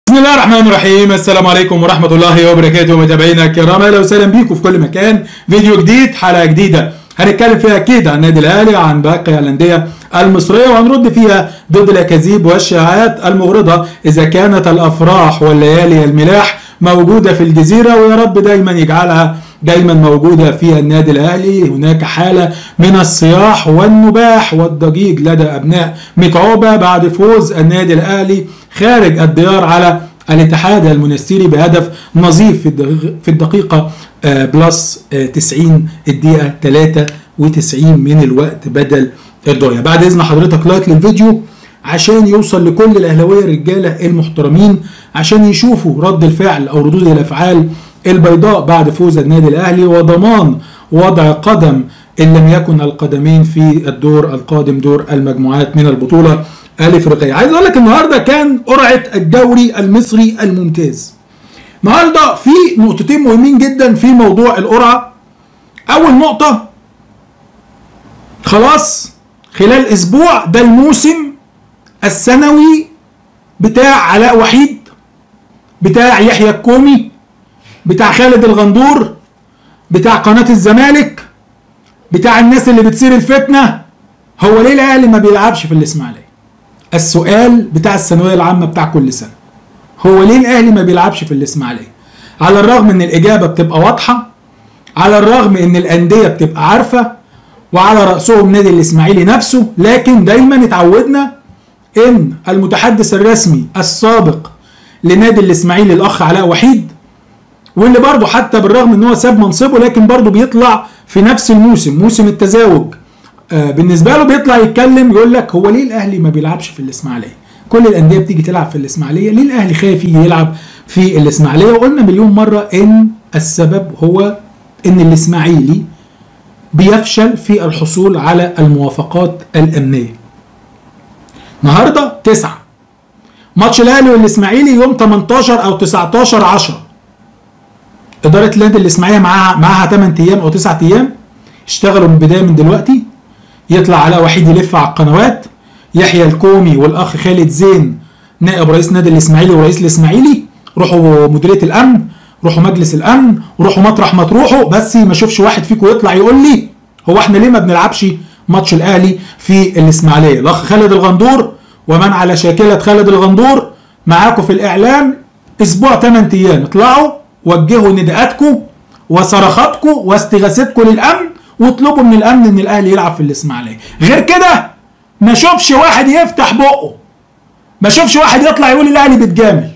بسم الله الرحمن الرحيم السلام عليكم ورحمة الله وبركاته متابعينا الكرام اهلا وسهلا بيكم في كل مكان فيديو جديد حلقة جديدة هنتكلم فيها اكيد عن النادي الاهلي عن باقي الاندية المصرية وهنرد فيها ضد الاكاذيب والشائعات المغرضة اذا كانت الافراح والليالي الملاح موجودة في الجزيرة ويا رب دايما يجعلها دايما موجودة في النادي الأهلي هناك حالة من الصياح والنباح والضجيج لدى أبناء مكعوبة بعد فوز النادي الأهلي خارج الديار على الاتحاد المنستيري بهدف نظيف في الدقيقة بلس 90 الدقيقة 93 من الوقت بدل الضايع بعد إذن حضرتك لايك للفيديو عشان يوصل لكل الاهلاويه الرجاله المحترمين عشان يشوفوا رد الفعل او ردود الافعال البيضاء بعد فوز النادي الاهلي وضمان وضع قدم ان لم يكن القدمين في الدور القادم دور المجموعات من البطوله الافريقيه. عايز اقول لك النهارده كان قرعه الدوري المصري الممتاز. النهارده في نقطتين مهمين جدا في موضوع القرعه. اول نقطه خلاص خلال اسبوع ده الموسم السنوي بتاع علاء وحيد بتاع يحيى الكومي بتاع خالد الغندور بتاع قناة الزمالك بتاع الناس اللي بتصير الفتنة هو ليه الاهلي ما بيلعبش في الاسماعيلية السؤال بتاع الثانوية العامة بتاع كل سنة هو ليه الاهلي ما بيلعبش في الاسماعيلية على الرغم ان الاجابة بتبقى واضحة على الرغم ان الاندية بتبقى عارفة وعلى رأسهم نادي الاسماعيلي نفسه لكن دايما اتعودنا ان المتحدث الرسمي السابق لنادي الاسماعيلي الاخ علاء وحيد واللي برضه حتى بالرغم ان هو ساب منصبه لكن برضه بيطلع في نفس الموسم موسم التزاوج آه بالنسبه له بيطلع يتكلم يقول لك هو ليه الاهلي ما بيلعبش في الاسماعيليه كل الانديه بتيجي تلعب في الاسماعيليه ليه الاهلي خايف يجي يلعب في الاسماعيليه وقلنا مليون مره ان السبب هو ان الاسماعيلي بيفشل في الحصول على الموافقات الامنيه النهارده 9 ماتش الاهلي والاسماعيلي يوم 18 او 19 10 اداره النادي الاسماعيليه معاها معاها 8 ايام او 9 ايام اشتغلوا من البدايه من دلوقتي يطلع علاء وحيد يلف على القنوات يحيى الكومي والاخ خالد زين نائب رئيس نادي الاسماعيلي ورئيس الاسماعيلي روحوا مديريه الامن روحوا مجلس الامن وروحوا مطرح ما تروحوا بس ما اشوفش واحد فيكم يطلع يقول لي هو احنا ليه ما بنلعبش ماتش الاهلي في الاسماعيليه الاخ خالد الغندور ومن على شاكله خالد الغندور معاكم في الاعلام اسبوع 8 ايام اطلعوا وجهوا نداءاتكم وصرخاتكم واستغاثتكم للامن واطلبوا من الامن ان الاهلي يلعب في الاسماعيليه غير كده ما اشوفش واحد يفتح بقه ما اشوفش واحد يطلع يقول الاهلي بيتجامل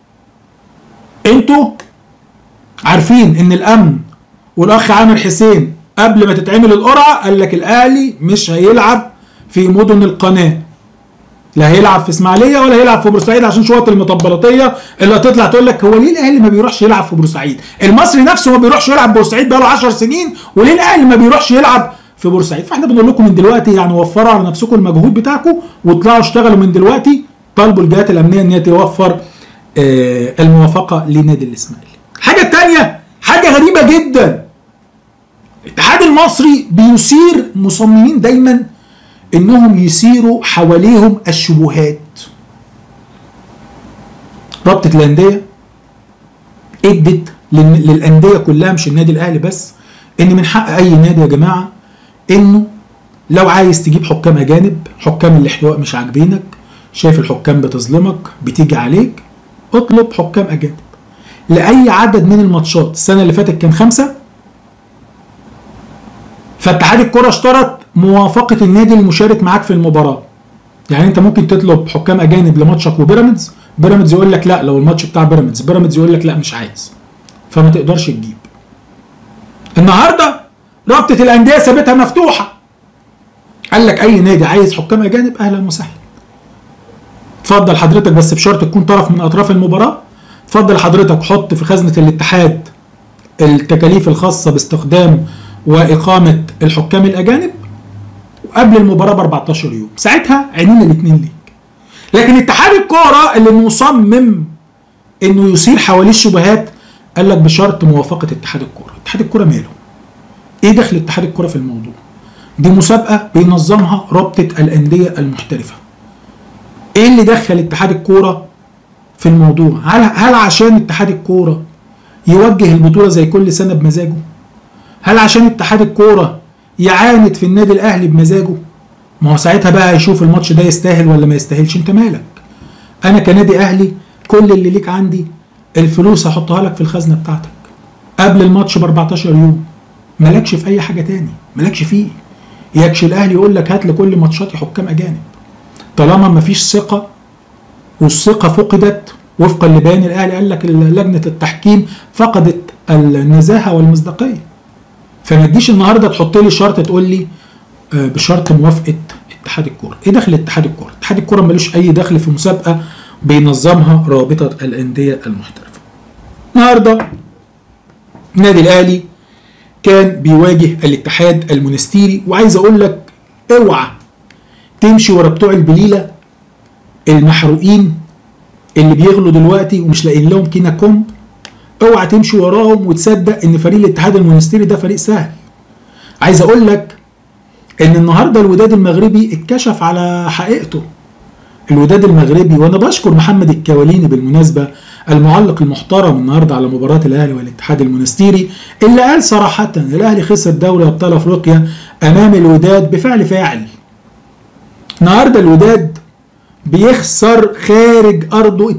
انتوا عارفين ان الامن والاخ عامر حسين قبل ما تتعمل القرعه قال لك الاهلي مش هيلعب في مدن القناه لا هيلعب في اسماعيليه ولا هيلعب في بورسعيد عشان شويه المطبلطيه اللي هتطلع تقول لك هو ليه الاهلي ما بيروحش يلعب في بورسعيد؟ المصري نفسه ما بيروحش يلعب بورسعيد بقاله 10 سنين وليه الاهلي ما بيروحش يلعب في بورسعيد؟ فاحنا بنقول لكم من دلوقتي يعني وفروا على نفسكم المجهود بتاعكم واطلعوا اشتغلوا من دلوقتي طالبوا الجهات الامنيه ان هي توفر آه الموافقه لنادي الاسماعيلي. حاجه ثانيه حاجه غريبه جدا الاتحاد المصري بيثير مصممين دايما انهم يثيروا حواليهم الشبهات رابطه الانديه ادت للانديه كلها مش النادي الاهلي بس ان من حق اي نادي يا جماعه انه لو عايز تجيب حكام اجانب حكام الاحتواء مش عاجبينك شايف الحكام بتظلمك بتيجي عليك اطلب حكام اجانب لاي عدد من الماتشات السنه اللي فاتت كان خمسه فاتحاد الكره اشترط موافقه النادي المشارك معاك في المباراه يعني انت ممكن تطلب حكام اجانب لماتشك وبيراميدز بيراميدز يقول لك لا لو الماتش بتاع بيراميدز بيراميدز يقول لك لا مش عايز فما تقدرش تجيب النهارده رابطه الانديه سابتها مفتوحه قال لك اي نادي عايز حكام اجانب اهلا وسهلا اتفضل حضرتك بس بشرط تكون طرف من اطراف المباراه اتفضل حضرتك حط في خزنه الاتحاد التكاليف الخاصه باستخدام واقامه الحكام الاجانب قبل المباراه ب 14 يوم ساعتها عينينا الاثنين ليك لكن اتحاد الكوره اللي مصمم انه يثير حواليه الشبهات قال لك بشرط موافقه اتحاد الكوره اتحاد الكوره ماله ايه دخل اتحاد الكوره في الموضوع دي مسابقه بينظمها رابطه الانديه المحترفه ايه اللي دخل اتحاد الكوره في الموضوع هل هل عشان اتحاد الكوره يوجه البطوله زي كل سنه بمزاجه هل عشان اتحاد الكوره يعاند في النادي الاهلي بمزاجه ما هو ساعتها بقى هيشوف الماتش ده يستاهل ولا ما يستاهلش انت مالك انا كنادي اهلي كل اللي ليك عندي الفلوس هحطها لك في الخزنه بتاعتك قبل الماتش ب 14 يوم مالكش في اي حاجه تاني مالكش فيه يكشي الاهلي يقول لك هات لكل ماتشاتي حكام اجانب طالما ما فيش ثقه والثقه فقدت وفقا لبيان الاهلي قال لك لجنه التحكيم فقدت النزاهه والمصداقيه فما تجيش النهارده تحط لي شرط تقول لي آه، بشرط موافقه اتحاد الكوره ايه دخل اتحاد الكوره اتحاد الكوره ملوش اي دخل في مسابقه بينظمها رابطه الانديه المحترفه النهارده النادي الاهلي كان بيواجه الاتحاد المونستيري وعايز اقول لك اوعى تمشي ورا بتوع البليله المحروقين اللي بيغلوا دلوقتي ومش لاقيين لهم كينا كومب اوعى تمشي وراهم وتصدق ان فريق الاتحاد المونستيري ده فريق سهل عايز اقول لك ان النهارده الوداد المغربي اتكشف على حقيقته الوداد المغربي وانا بشكر محمد الكواليني بالمناسبه المعلق المحترم النهارده على مباراه الاهلي والاتحاد المونستيري اللي قال صراحه الاهلي خسر دوري ابطال افريقيا امام الوداد بفعل فاعل النهارده الوداد بيخسر خارج ارضه 2-1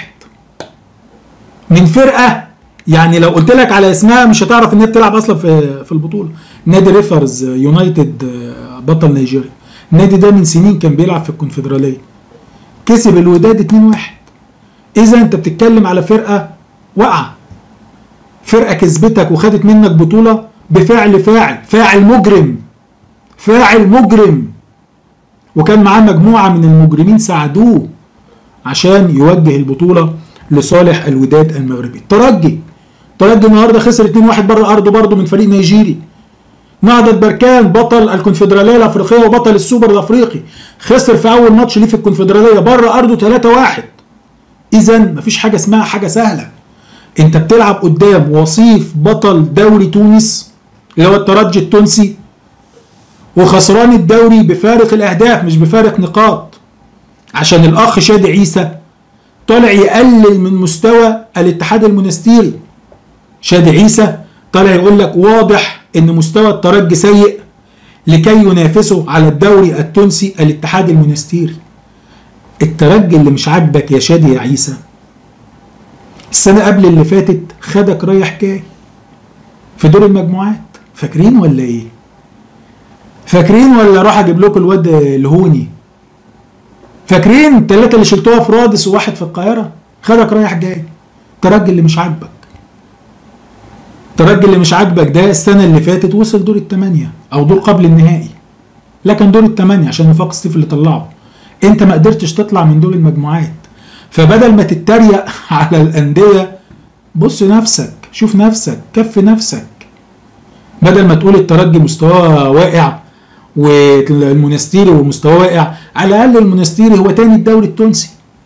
من فرقه يعني لو قلت لك على اسمها مش هتعرف ان هي بتلعب اصلا في في البطوله نادي ريفرز يونايتد آه، بطل نيجيريا النادي ده من سنين كان بيلعب في الكونفدراليه كسب الوداد 2-1 اذا انت بتتكلم على فرقه واقعه فرقه كسبتك وخدت منك بطوله بفعل فاعل فاعل مجرم فاعل مجرم وكان معاه مجموعه من المجرمين ساعدوه عشان يوجه البطوله لصالح الوداد المغربي الترجي الترجي النهارده خسر 2-1 بره ارضه برضه من فريق نيجيري نهضة بركان بطل الكونفدراليه الافريقيه وبطل السوبر الافريقي خسر في اول ماتش ليه في الكونفدراليه بره ارضه 3-1 اذا مفيش حاجه اسمها حاجه سهله انت بتلعب قدام وصيف بطل دوري تونس اللي هو الترجي التونسي وخسران الدوري بفارق الاهداف مش بفارق نقاط عشان الاخ شادي عيسى طالع يقلل من مستوى الاتحاد المونستيري شادي عيسى طالع يقول لك واضح ان مستوى الترجي سيء لكي ينافسه على الدوري التونسي الاتحاد المونستيري الترجي اللي مش عاجبك يا شادي يا عيسى السنة قبل اللي فاتت خدك رايح جاي في دور المجموعات فاكرين ولا ايه؟ فاكرين ولا راح اجيب لكم الواد الهوني؟ فاكرين الثلاثة اللي شلتوها في رادس وواحد في القاهرة؟ خدك رايح جاي الترجي اللي مش عاجبك الترجي اللي مش عاجبك ده السنة اللي فاتت وصل دور الثمانية أو دور قبل النهائي لكن دور الثمانية عشان نفاق الصيف اللي طلعه انت ما قدرتش تطلع من دور المجموعات فبدل ما تتريق على الانديه بص نفسك شوف نفسك كف نفسك بدل ما تقول الترجي مستواه واقع والمونستيري ومستواه واقع على الاقل المونستيري هو تاني الدوري التونسي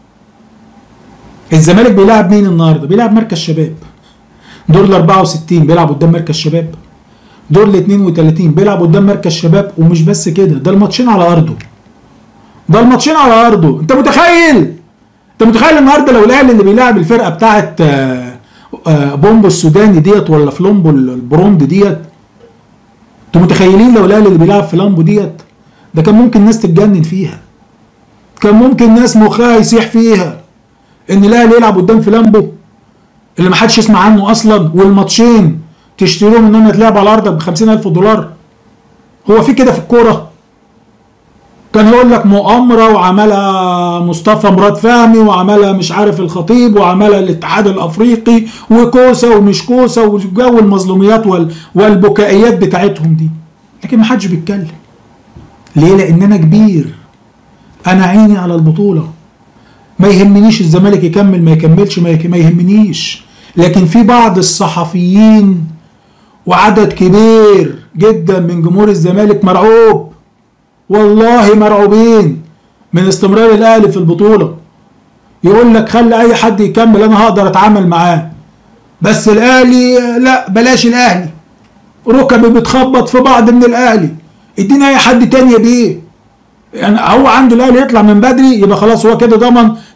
الزمالك بيلعب مين النهارده بيلعب مركز شباب دور ال 64 بيلعب قدام مركز شباب دور ال 32 بيلعب قدام مركز شباب ومش بس كده ده الماتشين على ارضه ده الماتشين على ارضه انت متخيل انت متخيل النهارده لو الاهلي اللي بيلاعب الفرقه بتاعت آه، آه، بومبو السوداني ديت ولا فلومبو البروند ديت انتوا متخيلين لو الاهلي اللي بيلعب فلامبو ديت ده كان ممكن ناس تتجنن فيها كان ممكن ناس مخها يسيح فيها ان الاهلي يلعب قدام فلامبو اللي ما حدش يسمع عنه اصلا والماتشين تشتروهم انهم يتلعبوا على ارضك ب 50000 دولار هو في كده في الكوره كان يقول لك مؤامره وعملها مصطفى مراد فهمي وعملها مش عارف الخطيب وعملها الاتحاد الافريقي وكوسه ومش كوسه وجو المظلوميات وال والبكائيات بتاعتهم دي لكن ما حدش بيتكلم ليه لان انا كبير انا عيني على البطوله ما يهمنيش الزمالك يكمل ما يكملش ما, يك... ما يهمنيش لكن في بعض الصحفيين وعدد كبير جدا من جمهور الزمالك مرعوب والله مرعوبين من استمرار الاهلي في البطوله يقول لك خلي اي حد يكمل انا هقدر اتعامل معاه بس الاهلي لا بلاش الاهلي ركبي بتخبط في بعض من الاهلي ادينا اي حد تاني بيه يعني هو عنده الاهلي يطلع من بدري يبقى خلاص هو كده ضمن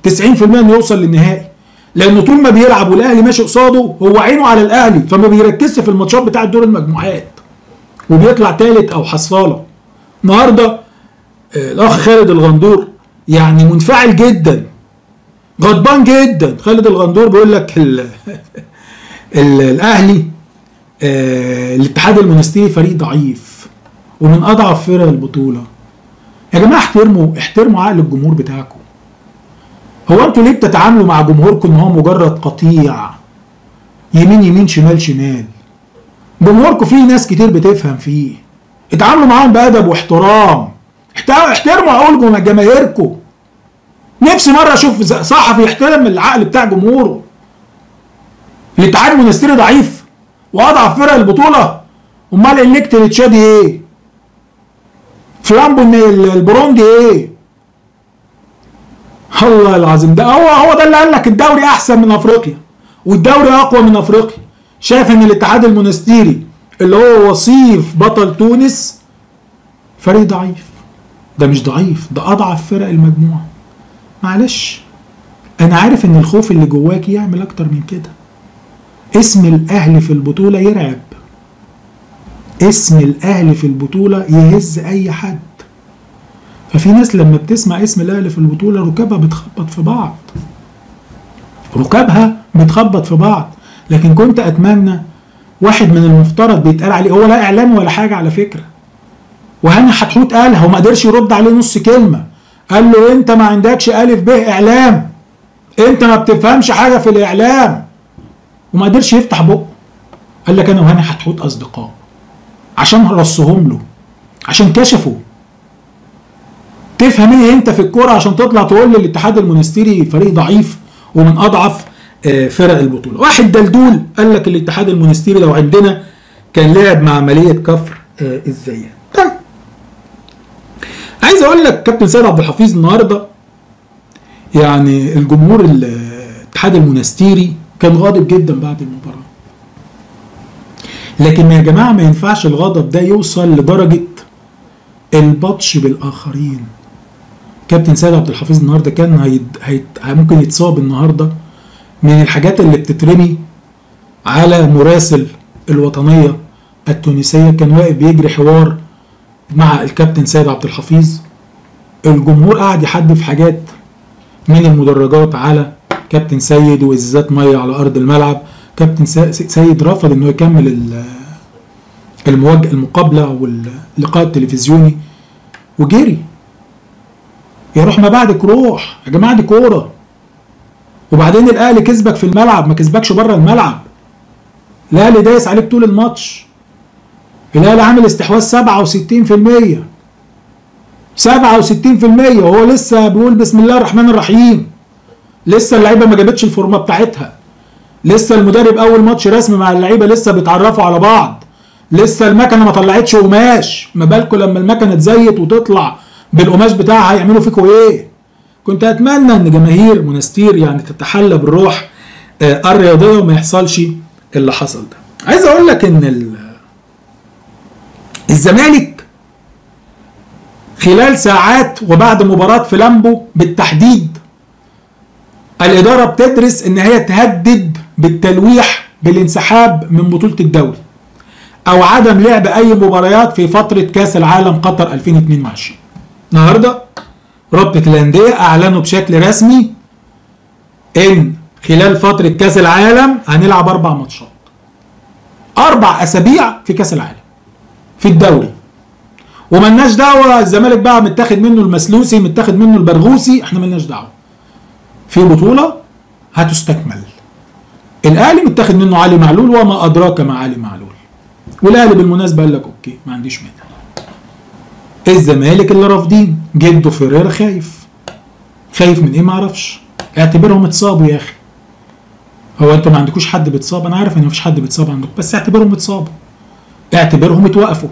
90% انه يوصل للنهائي لانه طول ما بيلعب والاهلي ماشي قصاده هو عينه على الاهلي فما بيركزش في الماتشات بتاعه دور المجموعات وبيطلع ثالث او حصاله النهارده آه، الاخ خالد الغندور يعني منفعل جدا غضبان جدا خالد الغندور بيقول لك ال ال الاهلي آه الاتحاد المنستيري فريق ضعيف ومن اضعف فرق البطوله يا جماعه احترموا احترموا عقل الجمهور بتاعكم هو انتوا ليه بتتعاملوا مع جمهوركم ان هو مجرد قطيع يمين يمين شمال شمال جمهوركم فيه ناس كتير بتفهم فيه اتعاملوا معاهم بادب واحترام احت- احترموا عقول جماهيركم نفسي مره اشوف ز- صحفي يحترم العقل بتاع جمهوره الاتحاد المنستيري ضعيف واضعف فرق البطوله امال النكت التشادي ايه فلامبو ال- البروندي ايه الله العظيم ده هو هو ده اللي قال لك الدوري احسن من افريقيا والدوري اقوى من افريقيا شايف ان الاتحاد المنستيري اللي هو وصيف بطل تونس فريق ضعيف ده مش ضعيف ده اضعف فرق المجموعه معلش انا عارف ان الخوف اللي جواك يعمل اكتر من كده اسم الاهلي في البطوله يرعب اسم الاهلي في البطوله يهز اي حد ففي ناس لما بتسمع اسم الاهلي في البطوله ركابها بتخبط في بعض ركابها بتخبط في بعض لكن كنت اتمنى واحد من المفترض بيتقال عليه هو لا اعلامي ولا حاجه على فكره وهاني حتحوت قالها وما قدرش يرد عليه نص كلمه قال له انت ما عندكش الف ب اعلام انت ما بتفهمش حاجه في الاعلام وما قدرش يفتح بقه قال لك انا وهاني حتحوت اصدقاء عشان رصهم له عشان كشفوا تفهم ايه انت في الكوره عشان تطلع تقول لي الاتحاد المنستيري فريق ضعيف ومن اضعف آه، فرق البطوله واحد دلدول قال لك الاتحاد المنستيري لو عندنا كان لعب مع عمليه كفر آه، الزيات طيب عايز اقول لك كابتن سيد عبد الحفيظ النهارده يعني الجمهور الاتحاد المنستيري كان غاضب جدا بعد المباراه لكن يا جماعه ما ينفعش الغضب ده يوصل لدرجه البطش بالاخرين كابتن سيد عبد الحفيظ النهارده كان هيد... هيد... ممكن يتصاب النهارده من الحاجات اللي بتترمي على مراسل الوطنيه التونسيه كان واقف بيجري حوار مع الكابتن سيد عبد الحفيظ الجمهور قعد يحدف حاجات من المدرجات على كابتن سيد وازازات ميه على ارض الملعب كابتن سا- سيد رفض انه يكمل ال- المواجهه المقابله واللقاء التلفزيوني وجري يا روح ما بعدك روح يا جماعه دي كوره وبعدين الاهلي كسبك في الملعب ما كسبكش بره الملعب الاهلي دايس عليك طول الماتش الاهلي عامل استحواذ 67% 67% وهو لسه بيقول بسم الله الرحمن الرحيم لسه اللعيبه ما جابتش الفورمه بتاعتها لسه المدرب اول ماتش رسمي مع اللعيبه لسه بيتعرفوا على بعض لسه المكنه ما طلعتش قماش ما بالكم لما المكنه تزيت وتطلع بالقماش بتاعها هيعملوا فيكوا ايه كنت اتمنى ان جماهير منستير يعني تتحلى بالروح آه، الرياضيه وما يحصلش اللي حصل ده عايز اقول لك ان ال- الزمالك خلال ساعات وبعد مباراة فلامبو بالتحديد الإدارة بتدرس إن هي تهدد بالتلويح بالانسحاب من بطولة الدوري أو عدم لعب أي مباريات في فترة كأس العالم قطر 2022 النهاردة رابطة الأندية أعلنوا بشكل رسمي إن خلال فترة كأس العالم هنلعب أربع ماتشات أربع أسابيع في كأس العالم في الدوري وملناش دعوه الزمالك بقى متاخد منه المسلوسي متاخد منه البرغوسي احنا ملناش دعوه في بطوله هتستكمل الاهلي متاخد منه علي معلول وما ادراك ما علي معلول والاهلي بالمناسبه قال لك اوكي ما عنديش مانع الزمالك اللي رافضين جده فيريرا خايف خايف من ايه ما اعرفش اعتبرهم اتصابوا يا اخي هو انتوا ما عندكوش حد بيتصاب انا عارف ان مفيش حد بيتصاب عندكم بس اعتبرهم اتصابوا اعتبرهم اتوقفوا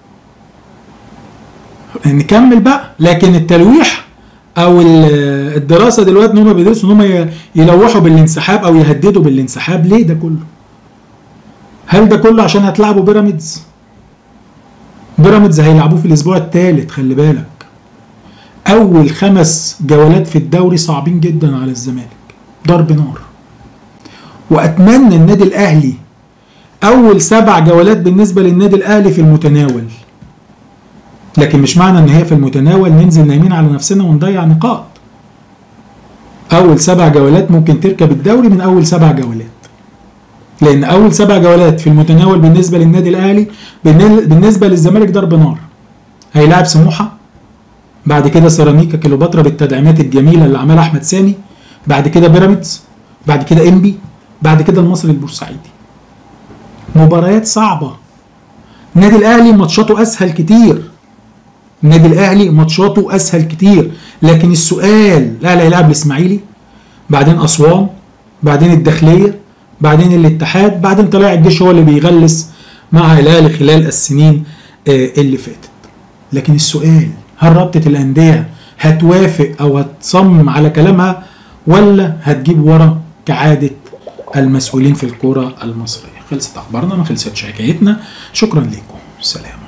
نكمل بقى لكن التلويح او ال- الدراسه دلوقتي ان هم بيدرسوا ان هم يلوحوا بالانسحاب او يهددوا بالانسحاب ليه ده كله؟ هل ده كله عشان هتلعبوا بيراميدز؟ بيراميدز هيلعبوه في الاسبوع الثالث خلي بالك اول خمس جولات في الدوري صعبين جدا على الزمالك ضرب نار واتمنى النادي الاهلي اول سبع جولات بالنسبه للنادي الاهلي في المتناول لكن مش معنى ان هي في المتناول ننزل نايمين على نفسنا ونضيع نقاط اول سبع جولات ممكن تركب الدوري من اول سبع جولات لان اول سبع جولات في المتناول بالنسبه للنادي الاهلي بالنسبه للزمالك ضرب نار هيلاعب سموحه بعد كده سيراميكا كليوباترا بالتدعيمات الجميله اللي عملها احمد سامي بعد كده بيراميدز بعد كده انبي بعد كده المصري البورسعيدي مباريات صعبه النادي الاهلي ماتشاته اسهل كتير النادي الاهلي ماتشاته اسهل كتير لكن السؤال الاهلي هيلعب الاسماعيلي بعدين اسوان بعدين الداخليه بعدين الاتحاد بعدين طلع الجيش هو اللي بيغلس مع الاهلي خلال السنين اللي فاتت لكن السؤال هل رابطه الانديه هتوافق او هتصمم على كلامها ولا هتجيب ورا كعاده المسؤولين في الكره المصريه خلصت اخبارنا ما خلصتش حكايتنا شكرا لكم سلام